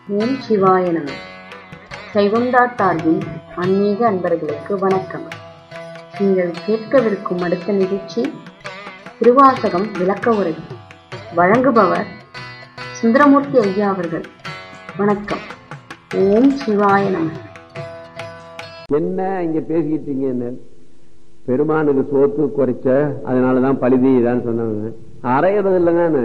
ஓம் சிவாய நம சைவம்டா சார்பின் ஆன்மீக அன்பர்களுக்கு வணக்கம் நீங்கள் கேட்கவிருக்கும் அடுத்த நிகழ்ச்சி திருவாசகம் விளக்க உரை வழங்குபவர் சுந்தரமூர்த்தி ஐயா அவர்கள் வணக்கம் ஓம் சிவாய நம என்ன இங்க பேசிக்கிட்டீங்க என்ன பெருமானுக்கு சோத்து குறைச்ச அதனாலதான் பழுதிதான் சொன்னாங்க அறையிறது இல்லைங்க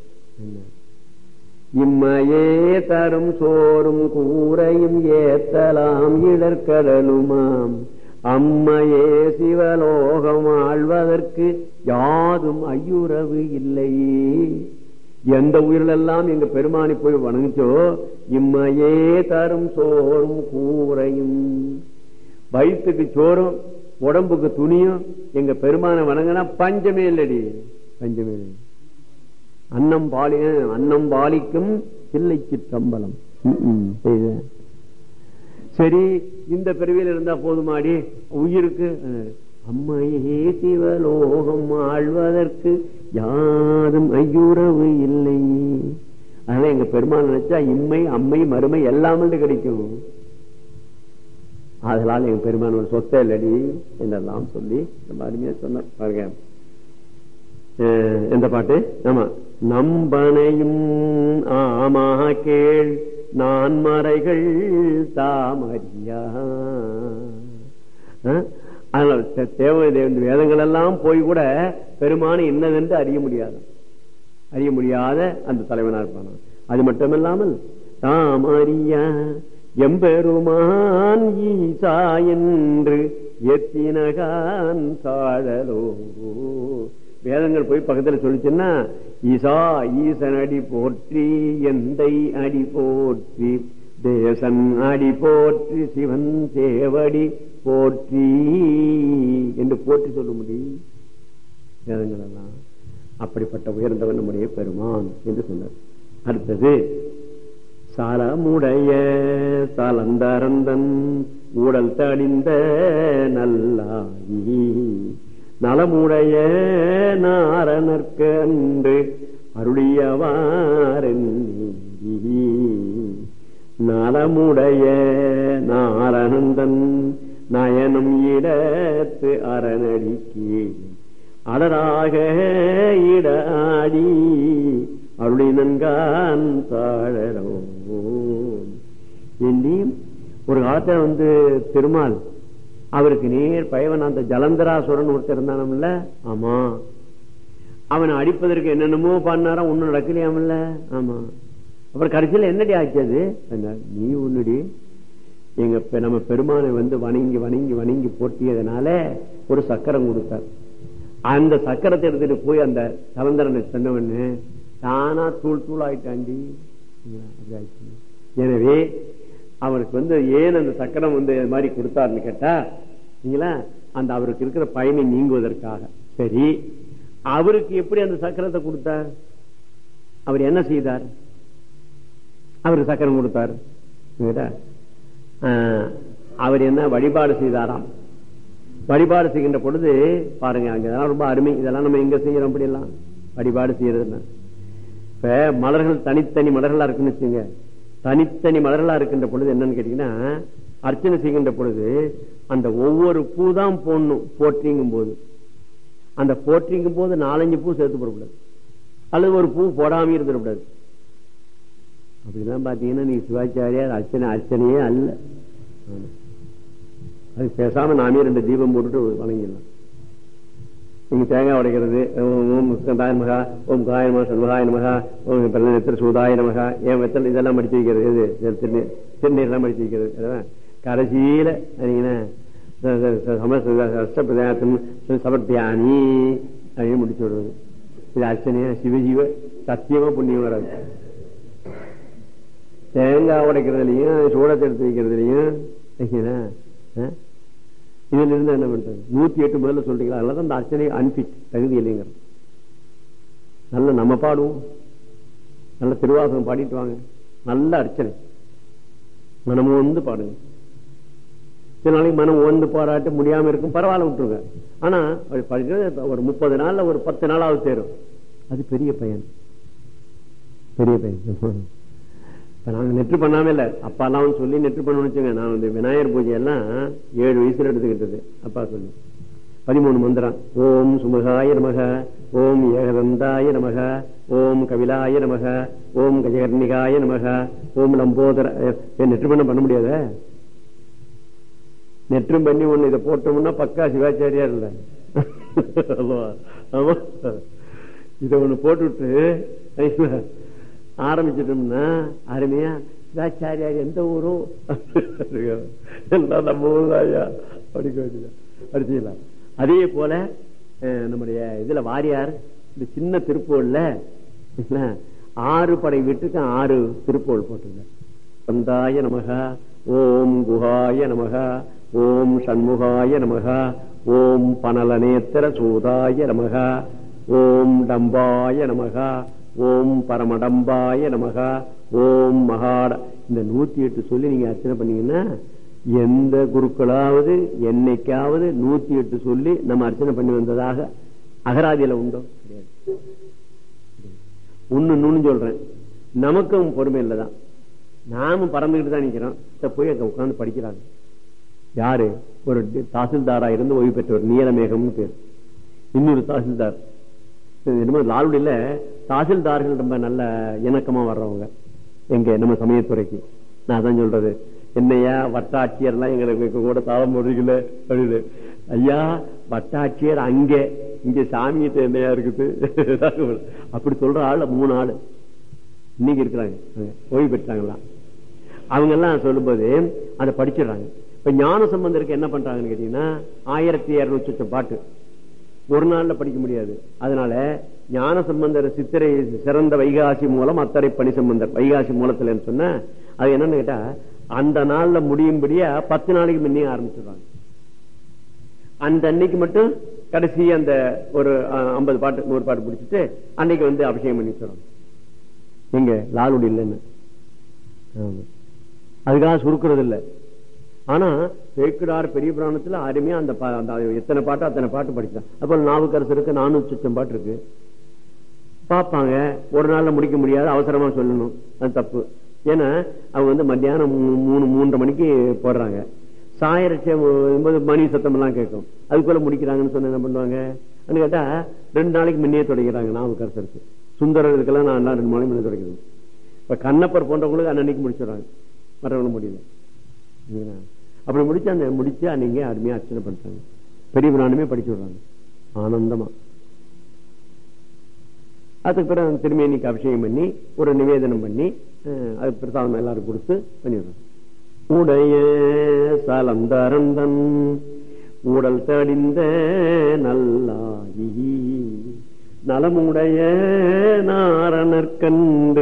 இம்மையே தரும் சோறும் கூரையும் ஏத்தலாம் இடர்கடலுமாம் அம்மையே சிவலோகம் ஆழ்வதற்கு யாதும் ஐயுறவு இல்லையே எந்த உயிரிலெல்லாம் எங்க பெருமானி போய் வணங்கிச்சோ இம்மையே தரும் சோறும் கூரையும் வயிற்றுக்கு சோறும் உடம்புக்கு துணியும் எங்க பெருமானை வணங்கினா பஞ்சமே இல்லடி பஞ்சமே இல்லை அன்னம் பாலி அன்னம் பாலிக்கும் தில்லை சிற்றம்பலம் செய்த சரி இந்த பிறவியில் இருந்தா போதுமாடி உயிருக்கு அம்மையே சிவலோகம் ஆழ்வதற்கு யாரும் ஐயுறவு இல்லை அதனால எங்க பெருமாள் நினைச்சா இம்மை அம்மை மறுமை எல்லாமே கிடைக்கும் அதனால எங்க பெருமான் ஒரு சொத்தை இல்லடி என்றெல்லாம் சொல்லி ரொம்ப அருமையா சொன்ன பாருங்க எந்த பாட்டு ஆமா நம்பனையும் ஆமா கேள் நான் மறைகள் தாமரியா அதனால தேவை வேதங்கள் எல்லாம் போய் கூட பெருமானு என்னதென்று அறிய முடியாது அறிய முடியாத அந்த தலைவனா இருப்பான அது மட்டுமில்லாமல் தாமரியா எம்பெருமான் ஈசா என்று எத்தினகான் சாழலோ வேதங்கள் போய் பக்கத்துல சொல்லிச்சுன்னா ஈசா ஈசன் அடி போற்றி எந்தை அடி போற்றி தேசன் அடி போற்றி சிவன் சேவடி போற்றி என்று போற்றி சொல்ல முடியும் வேதங்கள் எல்லாம் அப்படிப்பட்ட உயர்ந்தவன் நம்முடைய பெருமான் என்று சொன்னார் அடுத்தது சாலமுடைய சாலந்தரந்தன் ஊடல் தடிந்த நல்லாயி நலமுடைய நாரணர்க்கு அன்று அருளியவாரன் நலமுடைய நாரணந்தன் நயனம் இடத்து அரணடிக்கு அடராக இடாடி அருளி நன்கான் தாழரோ ஒரு காலத்துல வந்து திருமால் அவருக்கு நேர் பயவன் அந்த ஜலந்தராசுரன் ஒருத்தர் இருந்தானம்ல ஆமா அவனை அடிப்பதற்கு என்னென்னமோ பண்ணாரா ஒன்னும் நடக்கலையாமல்ல ஆமா அப்புறம் கடைசியில் என்னடி ஆச்சது நீ ஒன்னுடி எங்க நம்ம பெருமானை வந்து வணங்கி வணங்கி வணங்கி போட்டியதுனால ஒரு சக்கரம் கொடுத்தார் அந்த சக்கரத்தை எடுத்துட்டு போய் அந்த சலந்தரனை சொன்னவன்னு தானா தூள் தூள் ஆயிட்டாண்டி எனவே அவருக்கு வந்து ஏன் அந்த சக்கரம் வந்து இது மாதிரி கொடுத்தாருன்னு கேட்டா நீங்களா அந்த அவருக்கு இருக்கிற பயனை நீங்குவதற்காக சரி அவருக்கு எப்படி அந்த சக்கரத்தை கொடுத்தார் அவர் என்ன செய்தார் அவருக்கு சக்கரம் கொடுத்தார் அவர் என்ன வழிபாடு செய்தாராம் வழிபாடு செய்கின்ற பொழுது பாருங்க அங்க இதெல்லாம் ரொம்ப அருமை இதெல்லாம் நம்ம எங்க செய்யறோம் அப்படி எல்லாம் வழிபாடு செய்யறது இப்ப மலர்கள் தனித்தனி மலர்களா இருக்குன்னு வச்சுங்க தனித்தனி மலர்களா இருக்கின்ற பொழுது என்னன்னு கேட்டீங்கன்னா அர்ச்சனை செய்கின்ற பொழுது அந்த ஒவ்வொரு பூ தான் போடணும் போற்றிங்கும் போது அந்த போற்றிங்கும் போது நாலஞ்சு பூ சேர்த்து போடக்கூடாது அல்லது ஒரு பூ போடாம இருந்துடக்கூடாது அப்படிதான் பாத்தீங்கன்னா நீங்க சிவாச்சாரியார் அர்ச்சனை அர்ச்சனையே அல்ல அது பேசாம நாமே ரெண்டு தீபம் போட்டுட்டு வணங்கிடலாம் நீங்க தேங்காய் உடைக்கிறது ஓம் ஸ்கந்தாய மகா ஓம் காய நமகா சண்முகாய நமகா ஓம் வெத்தல் சூதாய நமகா ஏன் வெத்தல் இதெல்லாம் மடிச்சு வைக்கிறது இது திருநீர் திருநீர்லாம் மடிச்சு வைக்கிறது கடைசியில சமர்த்தியானி அப்படின்னு முடிச்சு விடுறது இது அர்ச்சனையா சிவஜீவ சத்தியமா புண்ணியம் வராது தேங்காய் உடைக்கிறதுலையும் சூடத்தை எடுத்து வைக்கிறதுலையும் இதுல இருந்து என்ன பண்றது நூத்தி எட்டு முதல்ல சொல்றீங்களா அதனால அந்த அர்ச்சனை அன்பிட் தகுதி இல்லைங்கிற நல்ல நம்ம பாடுவோம் நல்ல திருவாசகம் பாடிட்டு வாங்க நல்ல அர்ச்சனை மனம் வந்து பாடுங்க சில நாளைக்கு மனம் ஓந்து பாராட்ட முடியாம இருக்கும் பரவாயில்ல விட்டுருங்க ஆனா ஒரு முப்பது நாள்ல ஒரு பத்து நாளாவது சேரும் அது பெரிய பயன் பெரிய பயன் இப்ப நாங்க நெற்று பண்ணாம இல்ல அப்பா எல்லாம் சொல்லி நெற்று பண்ணணும்னு வச்சுங்க நான் வந்து விநாயகர் பூஜை எல்லாம் ஏழு வயசுல எடுத்துக்கிட்டது அப்பா சொல்லி பதிமூணு மந்திரம் ஓம் சுமுகாய நமக ஓம் ஏகதந்தாய நமக ஓம் கபிலாய நமக ஓம் கஜகர்ணிகாய நமக ஓம் லம்போதர ஏ, நெற்று பண்ண பண்ண முடியாத நெற்றும் பண்ணி ஒண்ணு இதை போட்டோம்னா பக்கா சிவாச்சாரியார் இல்ல ஆமா. ஆமா. இதை ஒண்ணு போட்டுவிட்டு சரிங்களா? ஆரம்பிச்சிட்டோம்னா அருமையா சிவாச்சாரியார் எந்த ஊரும் எல்லாம் நம்ம ஊர் ஐயா படிக்க வேண்டியது படிச்சுக்கலாம் அதே போல அஹ், நம்முடைய இதுல வாரியார் இந்த சின்ன திருப்பூர்ல என்ன, ஆறு படை வீட்டுக்கு ஆறு திருப்போல் போட்டிருக்கார் சந்தாய நமக ஓம் குஹாய நமக ஓம் சண்முகாய நமக ஓம் பனலநேத்திர சூதாய நமக ஓம் டம்பாய நமக ஓம் பரமடம்பாய நமக ஓம் மகாட இந்த நூத்தி எட்டு சொல்லி நீங்க அர்ச்சனை பண்ணீங்கன்னா எந்த குருக்களாவது என்னைக்காவது நூத்தி எட்டு சொல்லி நம்ம அர்ச்சனை பண்ணி வந்ததாக அகராதியில உண்டோ கிடையாது ஒண்ணு நூன்னு சொல்றேன் நமக்கும் பொறுமை இல்லதான் நாமும் பறந்துகிட்டு தான் நிக்கிறோம் இத போய் அங்க உட்கார்ந்து படிக்கிறாங்க யாரு ஒரு டி- தாசில்தாரா இருந்து ஓய்வு பெற்றவர் நீலமேகம்னு பேர் இன்னொரு தாசில்தார் இது என்னமோ லால்குடியில தாசில்தார்கள் ரொம்ப நல்ல இணக்கமா வர்றவங்க எங்க நம்ம சமயத்துறைக்கு நான் அதான் சொல்றது என்னையா வட்டாட்சியர் எல்லாம் எங்களுக்கு கூட தாளம் போடுறீங்கள அப்படின்னு ஐயா வட்டாட்சியர் அங்க இங்க சாமிகிட்ட என்னையா இருக்குது அப்படி சொல்ற ஆள் மூணு ஆளு இன்னைக்கு இருக்கிறாங்க அங்க, ஓய்வு பெற்றாங்களாம் அவங்க எல்லாம் சொல்லும்போது அதை படிச்சிடுறாங்க இப்ப ஞான சம்பந்தருக்கு என்ன பண்றாங்கன்னு கேட்டீங்கன்னா ஆயிரத்தி இருநூத்தி சொச்சம் பாட்டு ஒரு நாள்ல படிக்க முடியாது அதனால ஞான சம்பந்தர் சித்திரை சிறந்த வைகாசி மூலம் அத்தரை பணி சம்பந்தர் வைகாசி மூலத்துல சொன்ன அது என்னன்னு கேட்டா அந்த நாள்ல முடியும்படியா பத்து நாளைக்கு முன்னே ஆரம்பிச்சிடுறாங்க அந்த அன்னைக்கு மட்டும் கடைசி அந்த ஒரு ஐம்பது பாட்டு நூறு பாட்டு பிடிச்சிட்டு அன்னைக்கு வந்து அபிஷேகம் பண்ணி வச்சிடறாங்க எங்க லாலுடி இல்லைன்னு ஆமா. அதுக்காக சுருக்குறது இல்ல ஆனா சேக்கிடார் பெரிய புராணத்துல அருமையா அந்த பா- அந்த எத்தனை பாட்டு அத்தனை பாட்டு படிச்சான் அப்ப நாவுக்கரசருக்கு நானூத்தி சுத்தம் பாட்டு இருக்கு பார்ப்பாங்க ஒரு நாள்ல முடிக்க முடியாது அவசரமா சொல்லணும் அது தப்பு ஏன்னா அவங்க வந்து மத்தியானம் மூ- மூணு மூன்றரை மணிக்கு போடுறாங்க சாயரட்ச போது மணி சத்தம் எல்லாம் கேட்கும் அதுக்குள்ள முடிக்கிறாங்கன்னு சொன்ன என்ன பண்ணுவாங்க அப்படின்னு கேட்டா ரெண்டு நாளைக்கு முன்னே தொடங்கிறாங்க நாவுக்கரசருக்கு சுந்தரர்களுக்கெல்லாம் நான் எல்லாம் ரெண்டு மணி முன்னே தொடங்கிறது இப்ப கண்ணப்பர் போன்றவங்களுக்கு அன்னன்னைக்கு முடிச்சிடுறாங்க மற்றவங்களும் முடியல சரிங்களா? அப்படி முடிச்சு அந்த முடிச்சு அன்னைக்கு அருமையா அர்ச்சனை பண்றாங்க பெரிய புராணமே படிச்சு விடுறாங்க ஆனந்தமா அதுக்கு பிறகு அந்த திருமேனிக்கு அபிஷேகம் பண்ணி ஒரு நிவேதனம் பண்ணி அஹ், அது பிரசாதம் எல்லாரும் கொடுத்து பண்ணிடுறோம் உடைய சலந்தரந்தன் உடல் தடிந்த நல்லாயி நலமுடைய நாரணற்கண்டு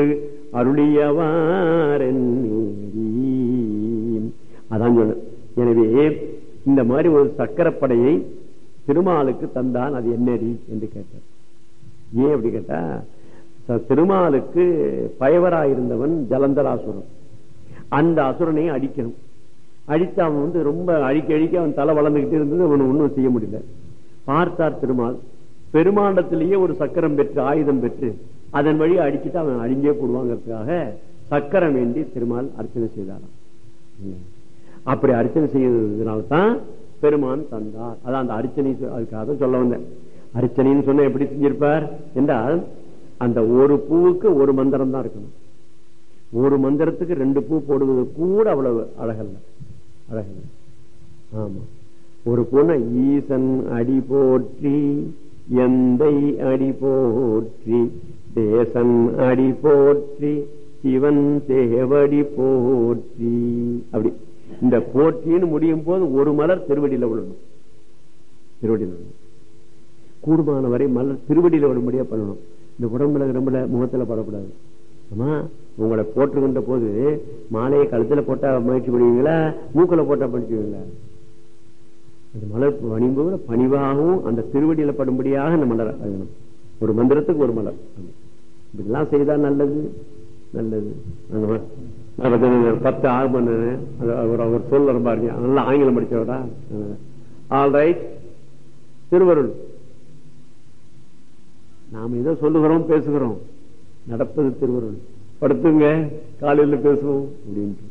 அருளியவாரென்னேரி அதான் சொன்ன எனவே இந்த மாதிரி ஒரு சக்கரப்படையை திருமாலுக்கு தந்தான் அது என்னடி என்று கேட்டார் ஏன் அப்படி கேட்டா ச- திருமாலுக்கு பயவராயிருந்தவன் ஜலந்தராசுரன் அந்த அசுரனை அடிக்கணும் அடித்து அவன் வந்து ரொம்ப அழிக்க அழிக்க அவன் தலை வளர்ந்துகிட்டு இருந்தது அவன் ஒன்றும் செய்ய முடியல பார்த்தார் திருமால் பெருமாண்டத்திலேயே ஒரு சக்கரம் பெற்று ஆயுதம் பெற்று அதன் வழி அடிச்சுட்டு அவன் அழிஞ்சே போடுவாங்கிறதுக்காக சக்கரம் வேண்டி திருமால் அர்ச்சனை செய்தாராம் அப்படி அர்ச்சனை செய்ததுனால்தான் பெருமான் தந்தார் அதான் அந்த அர்ச்சனை சொ- அதுக்காக தான் சொல்ல வந்தேன் அர்ச்சனைன்னு சொன்ன எப்படி செஞ்சிருப்பார் என்றால் அந்த ஒரு பூவுக்கு ஒரு மந்திரம் தான் இருக்கணும் ஒரு மந்திரத்துக்கு ரெண்டு பூ போடுவது கூட அவ்வளவு அழகல்ல அழகல்ல ஆமா ஒரு பொண்ணு ஈசன் அடி போற்றி எந்தை அடி போற்றி தேசன் அடி போற்றி சிவன் தேவடி போற்றி அப்படி இந்த போற்றின்னு முடியும் போது ஒரு மலர் திருவடியில விழணும் திருவடியில விழணும் கூடுமான வரை மலர் திருவடியில விடும்படியா பண்ணணும் இந்த உடம்புல ரொம்ப முகத்துல படக்கூடாது ஆமா உங்களை போட்டுக்கின்ற போது மாலையை கழுத்துல போட்டா முயற்சி பண்ணுவீங்களா மூக்குல போட்டா படிச்சுவீங்களா அந்த மலர் பணிம்போது பணிவாகவும் அந்த திருவடியில படும்படியாக அந்த மலர் அழகணும் ஒரு மந்திரத்துக்கு ஒரு மலர் இப்படிலாம் செய்தா நல்லது நல்லது ஆமா. நான் பத்து- பத்து ஆறு பண்ணேன் அவர் அவர் சொல்ல பாருங்க நல்லா ஆங்கிலம் படிச்சவரா ஆல் ரைட் திருவருள் நாம் ஏதோ சொல்லுகிறோம் பேசுகிறோம் நடப்பது திருவருள் படுத்துங்க காலையில பேசுவோம் அப்படின்ட்டு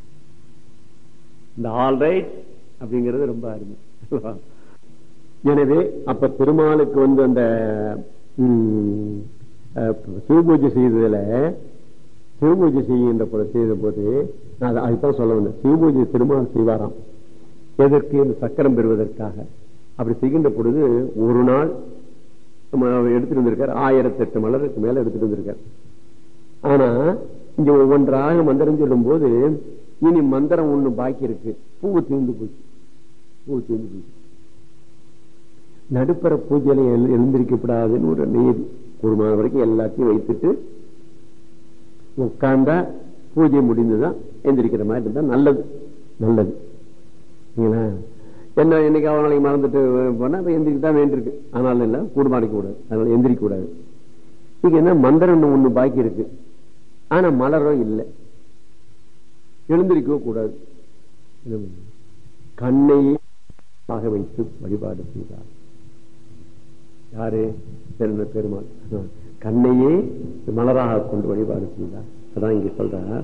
இந்த ஆல் ரைட் அப்படிங்கிறது ரொம்ப அருமை எனவே அப்ப பெருமாளுக்கு வந்து அந்த ம், அஹ், சிவபூஜை செய்ததுல சிவபூஜை செய்கின்ற போது செய்த போது நான் அதை- அதுதான் சொல்ல வந்தேன் சிவபூஜை திருமால் செய்வாராம் எதற்கு இந்த சக்கரம் பெறுவதற்காக அப்படி செய்கின்ற பொழுது ஒரு நாள் நம்ம எடுத்துட்டு வந்திருக்கார் ஆயிரத்தி எட்டு மலருக்கு மேல எடுத்துட்டு வந்திருக்கார் ஆனா இங்க ஒவ்வொன்றாக மந்திரம் சொல்லும் போது இனி மந்திரம் ஒண்ணு பாக்கி இருக்கு பூவு தீர்ந்து போச்சு பூவு தீர்ந்து போச்சு நடுப்பற பூஜையில எழு- எழுந்திருக்கப்படாதுன்னு ஒரு நீதி ஒரு மாதம் வரைக்கும் எல்லாத்தையும் வைத்துட்டு உட்கார்ந்தா பூஜை முடிந்துதான் எந்திரிக்கிற மாதிரி இருந்தா நல்லது நல்லது சரிங்களா? என்ன என்னைக்கு அவன் நாளைக்கு மறந்துட்டு போனா இப்ப எந்திரிக்க தான் வேண்டியிருக்கு ஆனாலும் இல்ல கூடுமாடிக்க கூடாது அதனால எந்திரிக்க கூடாது இங்க என்ன மந்திரம் ஒண்ணு பாக்கி இருக்கு ஆனா மலரும் இல்லை எழுந்திருக்கவே கூடாது என்ன பண்ணணும்? கண்ணையே ஆக வைத்து வழிபாடு செய்தார் யாரு பெருந்த பெருமாள் கண்ணையே மலராக கொண்டு வழிபாடு செய்தார் அதான் இங்க சொல்றார்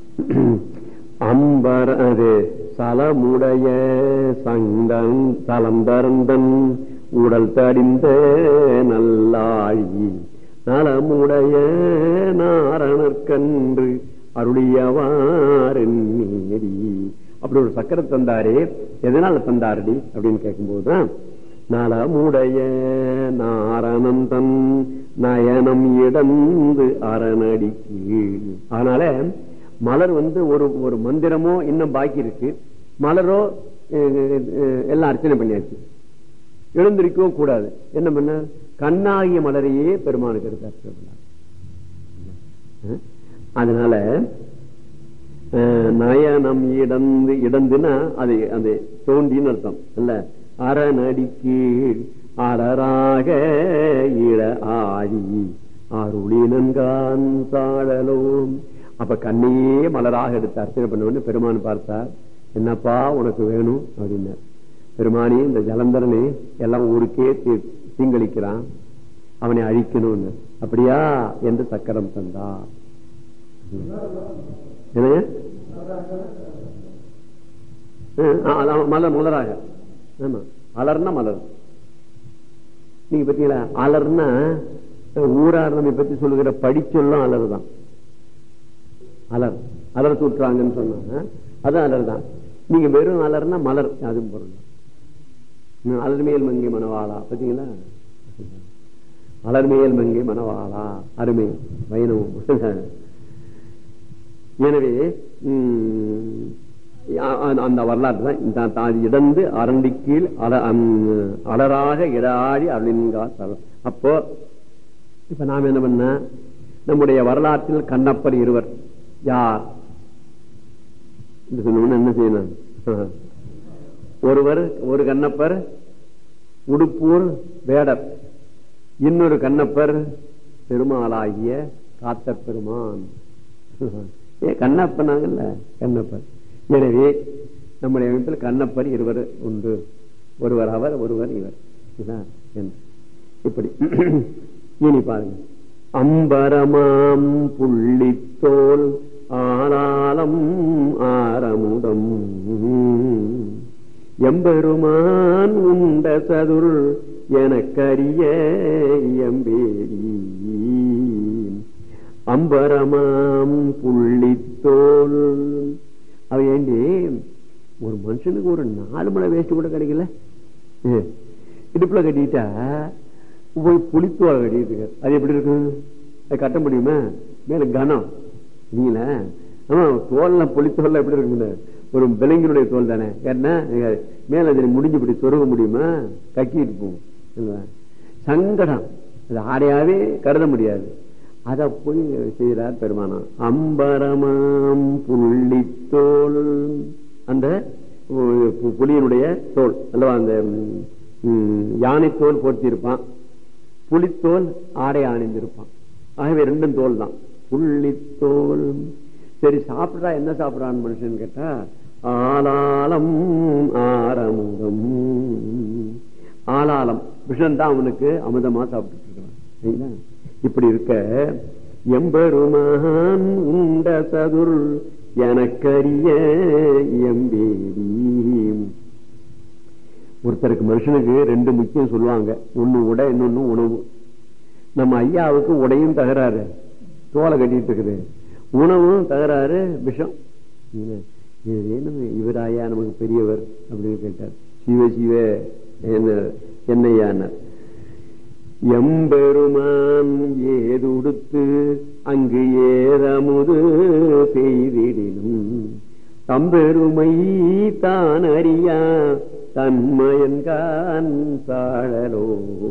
அம்பர் அது சலமுடைய சந்தன் சலந்தரந்தன் உடல் தடிந்த நல்லாழி நலமுடைய நாரணற்கன்று அருளியவாறென் நீடி அப்படி ஒரு சக்கரை தந்தாரே எதனால தந்தாரடி அப்படின்னு கேட்கும்போதுதான் நலமுடைய நாரணந்தன் நயனம் இடந்து அரணடி கீழ் அதனால மலர் வந்து ஒரு ஒரு மந்திரமோ இன்னும் பாக்கி இருக்கு மலரோ அஹ், அஹ், எல்லாம் அர்ச்சனை பண்ணியாச்சு எழுந்திருக்கவும் கூடாது என்ன பண்ண கண்ணாகிய மலரையே பெருமானுக்கு எடுத்து அர்ச்சனை பண்ணார் அஹ், அதனால அஹ், நயனம் இடந்து இடந்துன்னா அது அந்த தோண்டின்னு அர்த்தம் இல்ல அரணடி கீழ் அடராக இட ஆழி அருளினன்கான் தாழலோம் அப்ப கண்ணையே மலராக எடுத்து அர்ச்சனை பண்ணவொன்னு பெருமான் பார்த்தார் என்னப்பா உனக்கு வேணும் அப்படின்னார் பெருமானி இந்த ஜலந்தரனே எல்லாம் ஊருக்கே தீ- தீங்களிக்கிறான் அவனை அழிக்கணும்னு அப்படியா என்று சக்கரம் தந்தா என்னங்க ஹம், ஆ, அதான் மலர் மலராக ஆமா அலர்னா மலர் நீங்க பாத்தீங்களா அலர்னா ஊரார் நம்மை பத்தி சொல்லுகிற படிச்சொல்லும் அலர் தான் அலர் அலர் தூட்டுறாங்கன்னு சொன்னாங்க அது அலர் தான் நீங்க வெறும் அலர்னா மலர் அதுவும் பொருள் தான். அலர்மேல் மங்கை மணவாளா பாத்தீங்களா அலர்மேல் மங்கை மணவாளா அருமை வைணவம் எனவே உம், அ- அ- அந்த வரலாற்று தான் இந்த தா- அது இடந்து அரண்டி கீழ் அல அம், அலராக இடாடி அருளின்கா தலம். அப்போ இப்ப நாம் என்ன பண்ண நம்முடைய வரலாற்றில் கண்ணப்பர் இருவர் யார் என்று சொன்னோம்னா என்ன செய்யணும் ஒருவர் ஒரு கண்ணப்பர் உடுப்பூர் வேடர் இன்னொரு கண்ணப்பர் பெருமாளாகிய காத்த பெருமான் ஏ கண்ணப்பனாங்கல்ல கண்ணப்பர் எனவே நம்முடைய அமைப்பில் கண்ணப்பர் இருவர் உண்டு ஒருவர் அவர் ஒருவர் இவர் இதா? என்று. இப்படி இனி பாருங்க அம்பரமாம் புள்ளித்தோல் ஆனாலம் ஆரமுதம் எம்பெருமான் உண்ட சதுர் எனக்கரிய எம்பேரி அம்பரமாம் புள்ளித்தோல் அவ ஏண்டி ஒரு மனுஷனுக்கு ஒரு நாலு மலை வேஸ்ட் கூட கிடைக்கல ஏ, இடுப்புல கட்டிட்டா போய் புளித்தோலை கட்டிட்டு இருக்காரு. அது எப்படி இருக்கும் அது கட்ட முடியுமா மேல கனம் நீங்கள ஆமா தோல்ல புளித்தோல்ல எப்படி இருக்குங்க ஒரு விலங்கினுடைய தோல் தானே என்ன மேல அதை முடிஞ்சு இப்படி சொருக முடியுமா கக்கிட்டு போகும் இல்லையா? சங்கடம் அது ஆடையாவே கருத முடியாது அத போய் செய்யறார் பெருமானம் அம்பரமாம் புள்ளித்தோல் அந்த பு- புலியினுடைய தோல் அல்லவா அந்த ம், யானை தோல் போர்த்தியிருப்பான் புலித்தோல் ஆடை அணிந்திருப்பான் ஆகவே ரெண்டும் தோல் தான் புள்ளித்தோல் சரி சாப்பிடுறா என்ன சாப்பிடுறான்னு மனுஷன் கேட்டா ஆலாலம் ஆரமுதம் ஆலாலம் விஷம் தான் அவனுக்கு அமுதமா சாப்பிட்டு இருக்கிறான் சரிங்களா? இப்படி இருக்க எம்பெருமான் உண்ட சதுர் எனக்கரிய எம்பேரி ஒருத்தருக்கு மனுஷனுக்கு ரெண்டு முக்கியம் சொல்லுவாங்க ஒண்ணு உடை இன்னொன்னு உணவு நம்ம ஐயாவுக்கு உடையும் தகராறு தோலை கட்டிட்டு இருக்குது உணவும் தகராறு விஷம் ஏதேனும் இவர் ஐயா நமக்கு பெரியவர் அப்படின்னு கேட்டார் சிவ சிவ என்ன என்னையானார் எம்பெருமான் ஏது உடுத்து அங்கு ஏறமுது செய்திடினும் தம்பெருமை தான் அறியா தன்மயன்கான் சாழலோ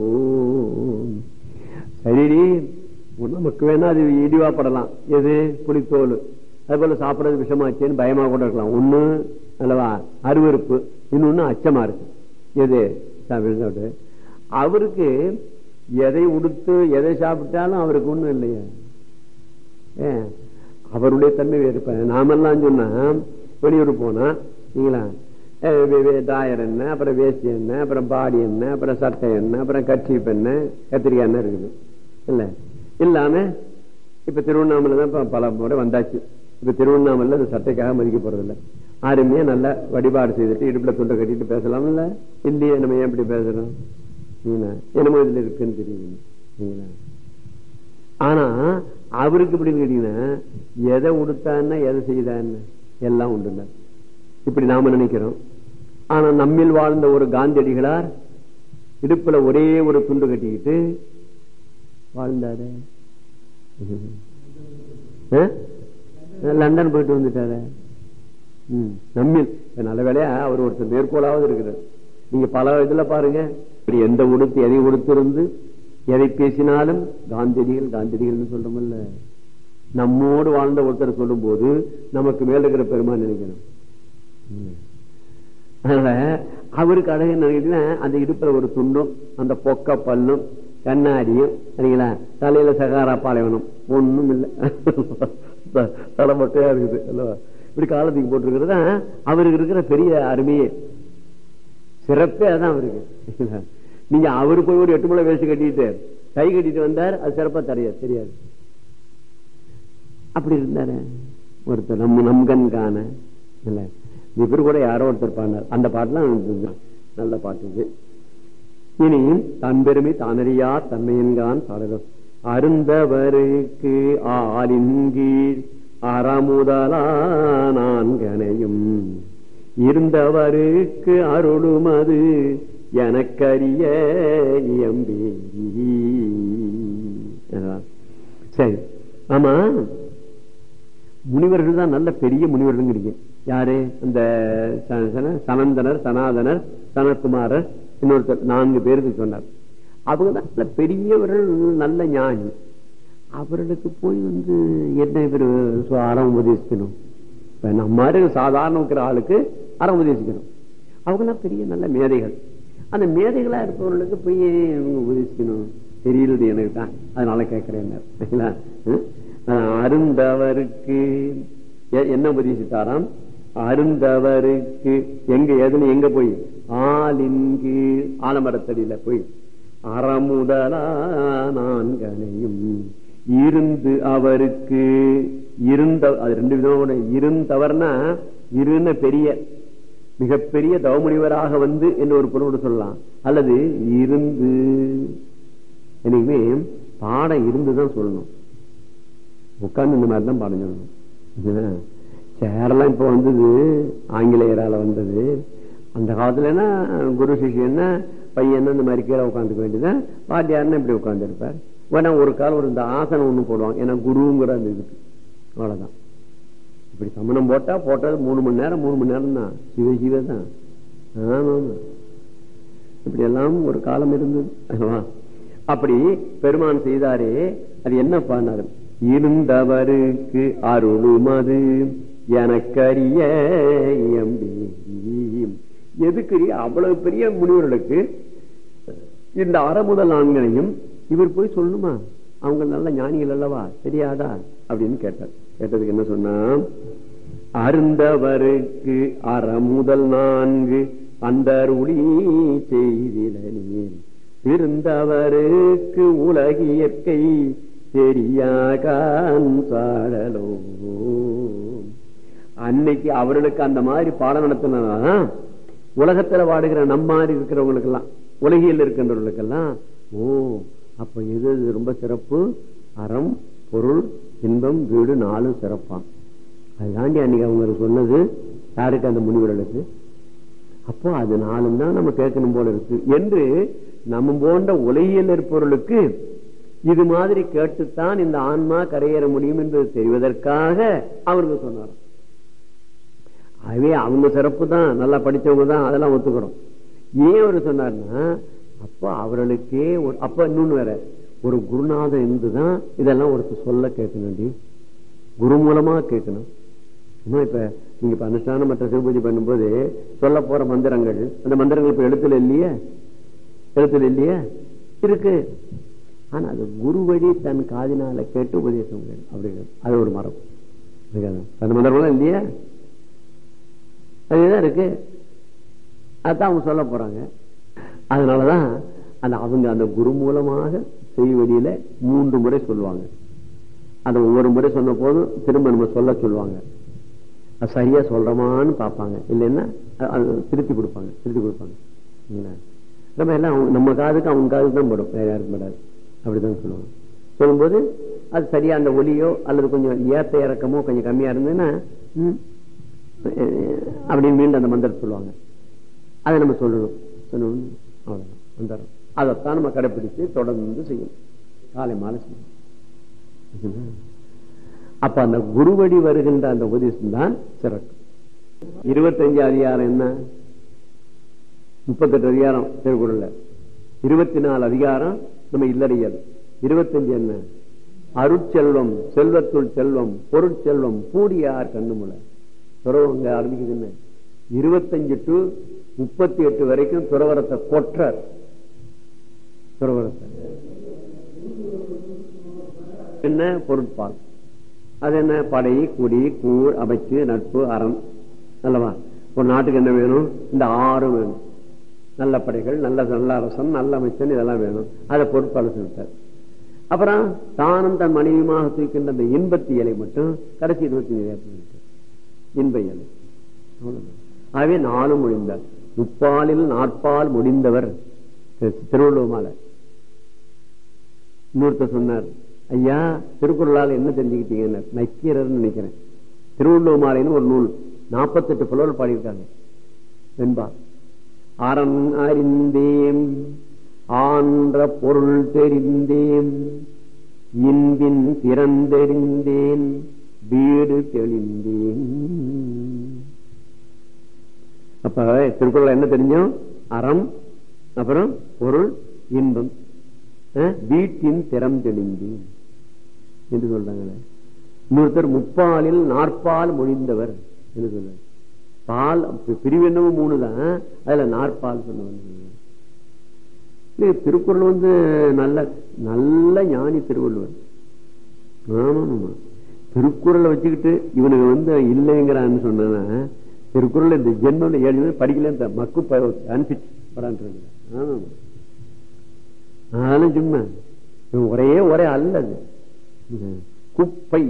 சரி நமக்கு வேணா அது இடிவாப்படலாம் எது புளித்தோல் அது போல சாப்பிடறது விஷமாச்சேன்னு பயமா கூட இருக்கலாம் ஒண்ணு அல்லவா அருவறுப்பு இன்னொன்னு அச்சமா இருக்கு எது சாப்பிட்டு அவருக்கு எதை உடுத்து எதை சாப்பிட்டாலும் அவருக்கு ஒண்ணும் இல்லையா ஏன் அவருடைய தன்மை வேறுப்ப நாமெல்லாம் சொன்னா வெளியூர் போனா நீங்களா தாயர் என்ன அப்புறம் வேஷ்டி என்ன அப்புறம் பாடி என்ன அப்புறம் சட்டை என்ன அப்புறம் கட்சிப் என்ன கத்திரிக்காய் என்ன இருக்குது இல்ல இல்லாம இப்ப திருவண்ணாமலை தான் பல முறை வந்தாச்சு இப்ப திருவண்ணாமலை அந்த சட்டைக்காக மதிக்க போறது இல்ல அருமையா நல்லா வழிபாடு செய்துட்டு இடுப்புல துண்டை கட்டிட்டு பேசலாம் இல்ல இல்லையே நம்ம ஏன் இப்படி பேசுறோம் என்னமோ இதுல இருக்குன்னு தெரியுது ஆனா அவருக்கு இப்படி கேட்டீங்கன்னா எதை உடுத்தான்னா எதை செய்தான்னு எல்லாம் உண்டு இப்படி நாம நினைக்கிறோம் ஆனா நம்மில் வாழ்ந்த ஒரு காந்தியடிகளார் இடுப்புல ஒரே ஒரு துண்டு கட்டிக்கிட்டு வாழ்ந்தாரு லண்டன் போயிட்டு வந்துட்டாரு நம்மில் நல்ல வேலையா அவர் ஒருத்தர் மேற்கோளாவது இருக்கிறார் நீங்க பல இதுல பாருங்க இப்படி எந்த உடுத்து எதை உடுத்திருந்து எதை பேசினாலும் காந்தியடிகள் காந்தியடிகள் சொல்றோம்ல நம்மோடு வாழ்ந்த ஒருத்தர் சொல்லும் போது நமக்கு மேல இருக்கிற பெருமான் நினைக்கணும் அதனால அவருக்கு அழகு நினைக்கிட்டீங்கன்னா அந்த இடுப்புல ஒரு துண்டும் அந்த பொக்க பல்லும் கண்ணாடியும் சரிங்களா தலையில சகாரா பாலைவனம் ஒண்ணும் இல்லை தலை மொட்டையா இருக்குது அல்லவா இப்படி காலத்துக்கு போட்டிருக்கிறது அவருக்கு இருக்கிற பெரிய அருமையே சிறப்பே அதான் அவருக்கு நீங்க அவரு போய் ஒரு எட்டு முளை வேஸ்ட் கட்டிட்டு கை கட்டிட்டு வந்தார் அது சிறப்பா தெரியாது தெரியாது அப்படி இருந்தாரு ஒருத்தர் நம்ம நம்கன் காண இல்ல இவர் கூட யாரோ ஒருத்தர் பாடினார் அந்த பாட்டுலாம் நல்ல பாட்டு இது இனி தன் பெருமை தானறியா தன்மையன்கான் பாடலும் அருந்தவருக்கு ஆலின் கீழ் அறமுதலா நான்கனையும் இருந்தவருக்கு அருளுமது எனக்கரிய சரி ஆமா முனிவர்கள் தான் நல்ல பெரிய முனிவர்கள் யாரு இந்த சனந்தனர் சனாதனர் சனத்குமாரர் இன்னொருத்தர் நான்கு பேருக்கு சொன்னார் அவங்க தான் நல்ல பெரியவர்கள் நல்ல ஞானி அவர்களுக்கு போய் வந்து என்ன இவர் அறம் உபதேசிக்கணும் இப்ப நம்ம சாதாரண இருக்கிற ஆளுக்கு அறம் உபதேசிக்கணும் அவங்கெல்லாம் பெரிய நல்ல மேதைகள் அந்த மேதைகளா இருப்பவர்களுக்கு போய் இவங்க உபதேசிக்கணும் தெரியல எனக்கு தான் அதனால கேட்கிறேன் அருந்தவருக்கு என்ன உபதேசித்தாராம் அருந்தவருக்கு எங்க எதுன்னு எங்க போய் ஆளின் கீழ் ஆலமரத்தடியில போய் அறமுதலா நான்கனையும் இருந்து அவருக்கு இருந்த அது ரெண்டு விதமான இருந்தவர்னா இருந்த பெரிய மிகப்பெரிய தவமுனிவராக வந்து என்று ஒரு பொருளோடு சொல்லலாம் அல்லது இருந்து எனக்குமே பாடம் இருந்துதான் சொல்லணும் உட்கார்ந்து இந்த மாதிரி தான் பாடம் சொல்லணும் சேரெல்லாம் இப்ப வந்தது ஆங்கிலேயரால வந்தது அந்த காலத்துல குரு சிஷியன்னா பையன் இந்த மாதிரி கீழே உட்காந்துக்க வேண்டியதான் வாத்தியார்னா இப்படி உட்கார்ந்து இருப்பார் வேணா ஒரு காலம் ஒரு இந்த ஆசனம் ஒண்ணு போடுவாங்க ஏன்னா குருங்கிற அந்த இதுக்கு அவ்வளவுதான் இப்படி சமணம் போட்டா போட்டது மூணு மணி நேரம் மூணு மணி நேரம் தான் சிவ சிவ தான் ஆமா இப்படி எல்லாம் ஒரு காலம் இருந்தது அப்படி பெருமான் செய்தாரே அது என்ன பண்ணாரு இருந்தவருக்கு அருளுமது எனக்கரிய எதுக்கு அவ்வளவு பெரிய முனிவர்களுக்கு இந்த அறமுதல் நான்கனையும் இவர் போய் சொல்லணுமா அவங்க நல்ல ஞானிகள் அல்லவா தெரியாதா அப்படின்னு கேட்டார் கேட்டதுக்கு என்ன சொன்னா அருந்தவருக்கு அறமுதல் நான்கு அந்த ஒளி செய்திட இருந்தவருக்கு உலகியற்கை தெரியாகான் சாடலோ அன்னைக்கு அவர்களுக்கு அந்த மாதிரி பாடம் நடத்தினதான் உலகத்துல வாடுகிற நம்ம மாதிரி இருக்கிறவங்களுக்கு எல்லாம் உலகில் இருக்கின்றவர்களுக்கெல்லாம் ஓ அப்ப எது இது ரொம்ப சிறப்பு அறம் பொருள் இன்பம் வீடு நாலும் சிறப்பாம் அதுதாண்டி அன்னைக்கு அவங்க சொன்னது யாருக்கு அந்த முனிவர்களுக்கு அப்போ அது நாளும் தான் நம்ம கேட்கணும் போல இருக்கு என்று நம்ம போன்ற உலகியல் இருப்பவர்களுக்கு இது மாதிரி கேட்டுத்தான் இந்த ஆன்மா கரையேற முடியும் என்பது தெரிவதற்காக அவருக்கு சொன்னார் ஆகவே அவங்க சிறப்பு தான் நல்லா படிச்சவங்க தான் அதெல்லாம் ஒத்துக்கிறோம் ஏன் அவர் சொன்னார்னா அப்ப அவர்களுக்கே ஒரு அப்ப இன்னொன்னு வேற ஒரு குருநாதன் இருந்துதான் இதெல்லாம் ஒருத்தர் சொல்ல கேட்கணும்டி குரு மூலமா கேட்கணும் இப்ப நீங்க இப்ப அனுஷ்டானம் மற்ற சிவபூஜை பண்ணும்போது சொல்ல போற மந்திரங்கள் அந்த மந்திரங்கள் இப்ப எழுத்துல இல்லையே எழுத்துல இல்லையே இருக்கு ஆனா அது குரு வழி தன் காதினால கேட்டு உபதேசம் அப்படிங்கிறது அது ஒரு மரம் அந்த மந்திரம் இல்லையா அதுதான் இருக்கு அதான் அவங்க சொல்ல போறாங்க அதனாலதான் அந்த அவங்க அந்த குரு மூலமாக செய்வடியில மூன்று முறை சொல்லுவாங்க அந்த ஒவ்வொரு முறை சொன்ன போதும் திரும்ப நம்ம சொல்ல சொல்லுவாங்க அது சரியா சொல்றோமான்னு பார்ப்பாங்க இல்லைன்னா திருத்தி கொடுப்பாங்க திருத்தி கொடுப்பாங்க நம்ம எல்லாம் நம்ம காதுக்கு அவங்க காதுக்கு தான் படும் வேற யாருக்கும் படாது அப்படிதான் சொல்லுவாங்க சொல்லும்போது அது சரியா அந்த ஒலியோ அல்லது கொஞ்சம் ஏத்த இறக்கமோ கொஞ்சம் கம்மியா இருந்ததுன்னா அப்படின்னு மீண்டும் அந்த மந்திரத்தை சொல்லுவாங்க அதை நம்ம சொல்லணும் சொல்லணும் அவ்வளவுதான் மந்திரம் அதைத்தான் நம்ம கடைபிடிச்சு தொடர்ந்து செய்யணும் காலை மாலை செய்யணும் அப்ப அந்த குருவடி வருகின்ற அந்த உபதேசம் தான் சிறக்கும் இருபத்தஞ்சு அதிகாரம் என்ன முப்பத்தெட்டு அதிகாரம் திருக்குறள்ல இருபத்தி நாலு அதிகாரம் நம்ம இல்லறியல் இருபத்தஞ்சு என்ன அருட்செல்வம் செல்வத்துள் செல்வம் பொருட்செல்வம் பூடியார் கண்ணுமுல துறவங்க ஆரம்பிக்குதுன்னு இருபத்தஞ்சு டு முப்பத்தி எட்டு வரைக்கும் துறவரத்தை கொற்றார் துறவரத்தை என்ன பொருட்பால் அது என்ன படை குடி கூழ் அமைச்சு நட்பு அறம் அல்லவா ஒரு நாட்டுக்கு என்ன வேணும் இந்த ஆறு வேணும் நல்ல படைகள் நல்ல நல்ல அரசன் நல்ல அமைச்சன் இதெல்லாம் வேணும் அதை பொருட்பால் சொல்லிட்டார் அப்புறம் தானும் தன் மனைவியுமாக தூக்கின்ற அந்த இன்பத்தி இலை மட்டும் கடைசி இருபத்தி ஏழு இன்ப இலை ஆகவே நாளும் முடிந்தார் முப்பாலில் நாற்பால் முடிந்தவர் திருவள்ளுவர் மாலை இன்னொருத்தர் சொன்னார் ஐயா திருக்குறளால் என்ன தெரிஞ்சுக்கிட்டீங்க நக்கீரர் நினைக்கிறேன் திருவள்ளுவர் மாலைன்னு ஒரு நூல் நாற்பத்தெட்டு புலவர் பாடியிருக்காங்க வெண்பா அரண் அறிந்தேன் ஆன்ற பொருள் தெரிந்தேன் இன்பின் திறந்தெறிந்தேன் வீடு தெளிந்தேன் அப்ப திருக்குறள் என்ன தெரிஞ்சோம் அறம் அப்புறம் பொருள் இன்பம் வீட்டின் திறம் தெளிந்தேன் என்று சொல்றாங்களே இன்னொருத்தர் முப்பாலில் நாற்பால் மொழிந்தவர் என்று சொல்ற பால் பிரிவு என்னவோ மூணு தான் அதுல நாற்பால் சொன்னவன் திருக்குறள் வந்து நல்ல நல்ல ஞானி திருவள்ளுவர் ஆமா ஆமா திருக்குறளை வச்சுக்கிட்டு இவனுக்கு வந்து இல்லைங்கிறான்னு சொன்னா திருக்குறள் இந்த ஜென்மம் ஏழு படிக்கல இந்த மக்கு அன்பிட் படான்றாங்க ஆமா ஆனாலும் சும்மா ஒரே ஒரே அல்லது குப்பை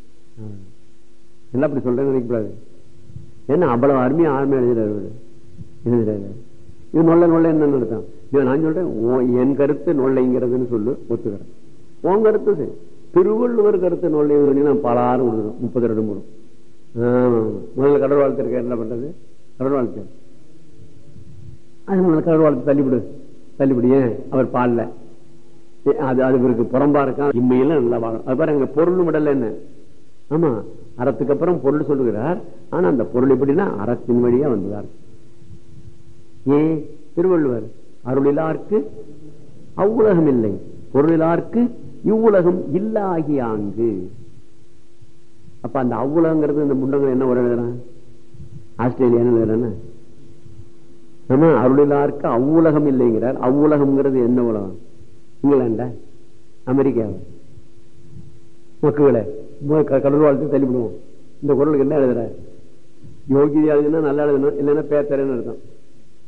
என்ன அப்படி சொல்றேன்னு நினைக்கக்கூடாது ஏன்னா அவ்வளவு அருமையா ஆர்மை எழுதுறாரு எழுதுறாரு இது நொல்ல நொல்ல என்ன நடத்தான் நான் சொல்றேன் என் கருத்து நொல்லைங்கிறதுன்னு சொல்லு ஒத்துக்கிறேன் உன் கருத்து சரி திருவள்ளுவர் கருத்து நொல்லை நான் பலாறு கொடுக்குறோம் முப்பது ரெண்டு மூணு முதல்ல கடவுள் வாழ்த்து இருக்க என்ன பண்றது கடவுள் வாழ்த்து அது முதல்ல கடவுள் வாழ்த்து தள்ளிவிடு தள்ளிவிடு ஏன் அவர் பால்ல அது அது இவருக்கு புறம்பா இருக்கான் இம்மையில நல்லா வாழும் அது பாருங்க பொருள் விடல என்ன ஆமா அறத்துக்கு அப்புறம் பொருள் சொல்லுகிறார் ஆனா அந்த பொருள் எப்படின்னா அறத்தின் வழியா வந்ததார் ஏன் திருவள்ளுவர் அருளிலார்க்கு அவ்வுலகம் இல்லை பொருளிலார்க்கு இவ்வுலகம் இல்லாகியாங்கு அப்ப அந்த அவ்வுலகங்கிறது இந்த முண்டங்கள் என்ன ஒரு எழுதுறான் ஆஸ்திரேலியான்னு எழுதுறானே ஆமா அருளிலார்க்கு அவ்வுலகம் இல்லைங்கிறார் அவ்வுலகம்ங்கிறது என்ன உலகம் இங்கிலாண்டா அமெரிக்காவா மக்குகளை கடல் வாழ்த்து தள்ளிவிடுவோம் இந்த குரலுக்கு என்ன எழுதுற யோகி எழுதுனா நல்லா எழுதணும் இல்லைன்னா பேத்தரன்னு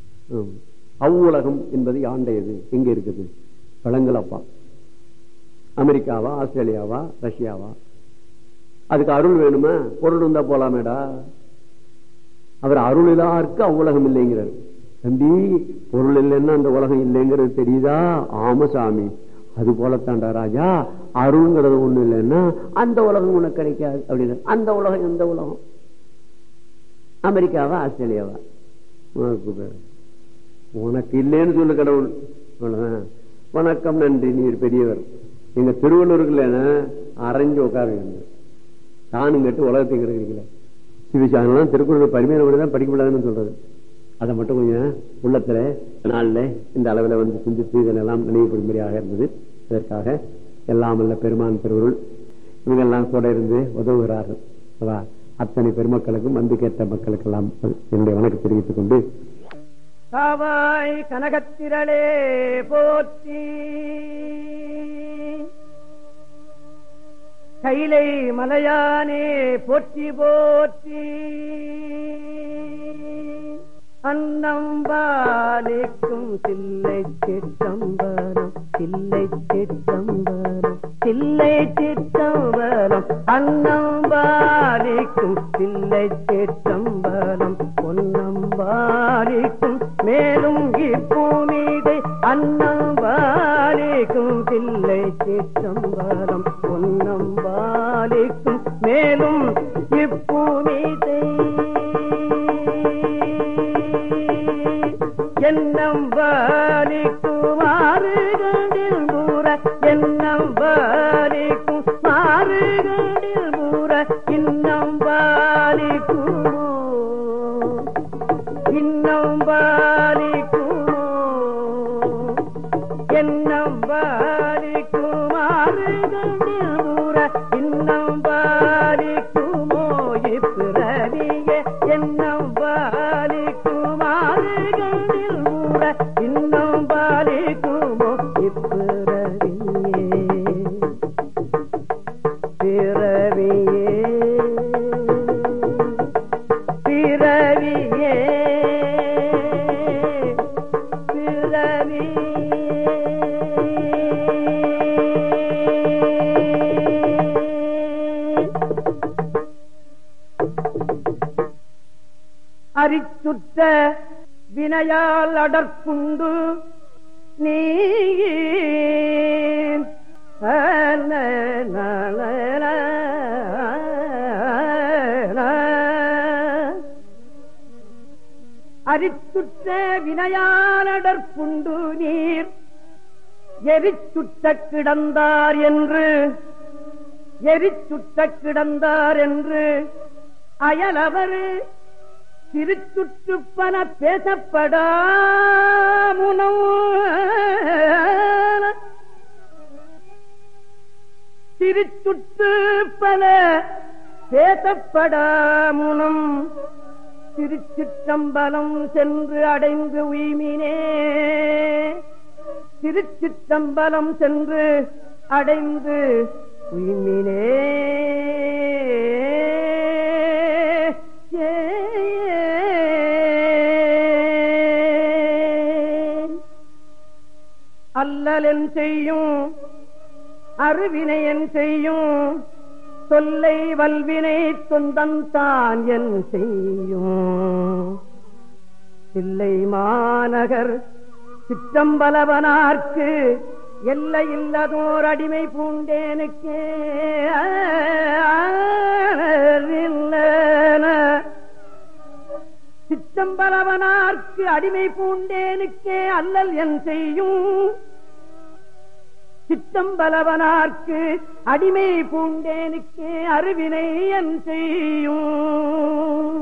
அர்த்தம் அவ்வுலகம் என்பது ஆண்டையது எங்க இருக்குது பழங்களப்பா அமெரிக்காவா ஆஸ்திரேலியாவா ரஷ்யாவா அதுக்கு அருள் வேணுமா பொருள் இருந்தா போலாமேடா அவர் அருள் இல்லாருக்கு அவ்வுலகம் இல்லைங்கிறார் தம்பி பொருள் இல்லைன்னா அந்த உலகம் இல்லைங்கிறது தெரியுதா ஆமா சாமி அது போலத்தாண்டா ராஜா அருள்ங்கிறது ஒண்ணு இல்லைன்னா அந்த உலகம் உனக்கு கிடைக்காது அப்படின்னு அந்த உலகம் எந்த உலகம் அமெரிக்காவா ஆஸ்திரேலியாவா உனக்கு பேரு. உனக்கு இல்லைன்னு சொல்லு கடவுள் அவ்வளவுதான். வணக்கம் நன்றி நீர் பெரியவர் எங்க திருவள்ளூருக்கு அரைஞ்சு உட்காருங்க தானும் கட்டு உலகத்தை கிடைக்கல சிவசாதனம் திருக்குறள் பரிமையில தான் படிக்கப்படாதுன்னு சொல்றது அதை மட்டும் கொஞ்சம் உள்ளத்துல நாள்ல இந்த அளவில் வந்து சிந்தித்து இதெல்லாம் நினைவுபடும்படியாக இருந்தது இதற்காக எல்லாம் அல்ல பெருமான் திருவருள் இவங்கெல்லாம் கூட இருந்து உதவுகிறார்கள் அல்லவா? அத்தனை பெருமக்களுக்கும் வந்து கேட்ட மக்களுக்கெல்லாம் என்னுடைய வணக்கம் தெரிவித்துக் கொண்டு காவாய் கனகத்திரளே போற்றி கைலை மலையானே போற்றி போற்றி அன்னம்பாலிக்கும் தில்லை சிற்றம்பலம் தில்லை சிற்றம்பலம் தில்லை சிற்றம்பலம் அன்னம்பாலிக்கும் தில்லை சிற்றம்பலம் பொன்னம்பாலிக்கும் மேலும் இப்பூமிதை அன்னம்பாலிக்கும் தில்லை சிற்றம்பலம் பொன்னம்பாலிக்கும் மேலும் இப்பூமிதை எண்ணம் பாலிக்கும் ஆறுகளில் மூற எண்ணம் பாலிக்கும் ஆறுகளில் மூற இன்னம் பாலிக்குமோ இன்னம் பாலிக்குமோ எண்ணம் பாலிக்கும் ஆறுகளில் மூற இன்னம் பாலிக்குமோ இப்பிறவிய எண்ணம் பாலிக்கும் ஆறுகளில் மூற இன்னும் பாலிக்குமோ இப்பிறவியே பிறவியே பிறவியே பிறவியே அரிச்சுற்ற வினையால் அடற்புண்டு நீ அரிச்சுற்ற வினையாலடற்புண்டு நீர் எரிச்சுட்ட கிடந்தார் என்று எரிச்சுட்ட கிடந்தார் என்று அயலவர் திருச்சுற்றுப்பன பேசப்படாமுனம் திருச்சுற்று பல பேசப்படாமுனம் திருச்சிற்றம்பலம் சென்று அடைந்து உய்மினே திருச்சிற்றம்பலம் சென்று அடைந்து உய்மினே அல்லலென் செய்யும் அருவினையன் செய்யும் தொல்லை வல்வினை தொந்தந்தான் என் செய்யும் தில்லை மாநகர் சிற்றம்பலவனார்க்கு எல்லை இல்லதோர் அடிமை பூண்டேனுக்கே சிற்றம்பலவனார்க்கு அடிமை பூண்டேனுக்கே அல்லல் என் செய்யும் சித்தம்பலவனார்க்கு அடிமை பூண்டேனுக்கே அருவினை என் செய்யும்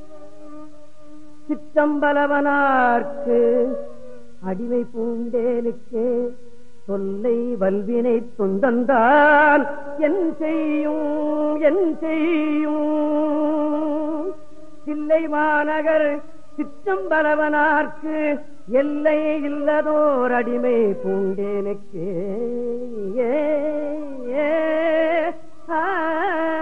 சித்தம்பலவனார்க்கு அடிமை பூண்டேனுக்கே தொல்லை வல்வினை தொந்தந்தான் என் செய்யும் என் செய்யும் தில்லை மாநகர் சிற்றம்பலவனார்க்கு எல்லை இல்லதோர் அடிமை பூண்டேனுக்கே ஏ, ஏ, ஆ